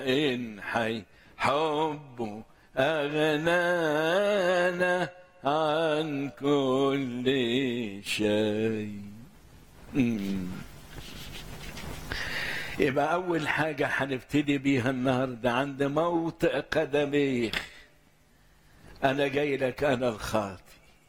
إن حي حبه أغنانا عن كل شيء مم. يبقى أول حاجة هنبتدي بيها النهاردة عند موطئ قدميك أنا جاي لك أنا الخاطي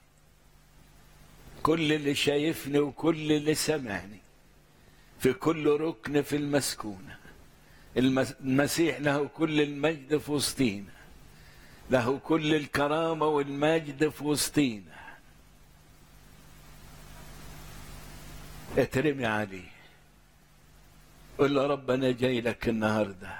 كل اللي شايفني وكل اللي سمعني في كل ركن في المسكونة المسيح له كل المجد في وسطينا له كل الكرامة والمجد في وسطينا اترمي عليه قل له رب انا جاي لك النهارده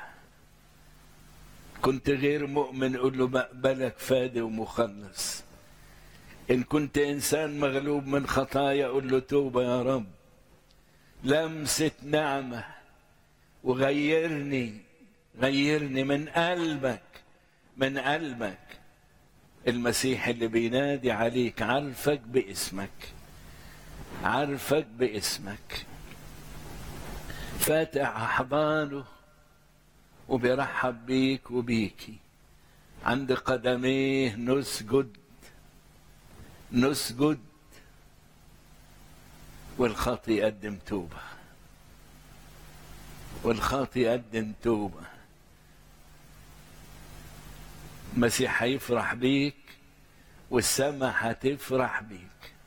كنت غير مؤمن قل له بقبلك فادي ومخلص ان كنت انسان مغلوب من خطايا قل له توبه يا رب لمسه نعمه وغيرني غيرني من قلبك من قلبك المسيح اللي بينادي عليك عارفك باسمك عارفك باسمك فاتح احضانه وبيرحب بيك وبيكي عند قدميه نسجد نسجد والخاطي يقدم توبه والخاطي يقدم توبه المسيح هيفرح بيك والسماء هتفرح بيك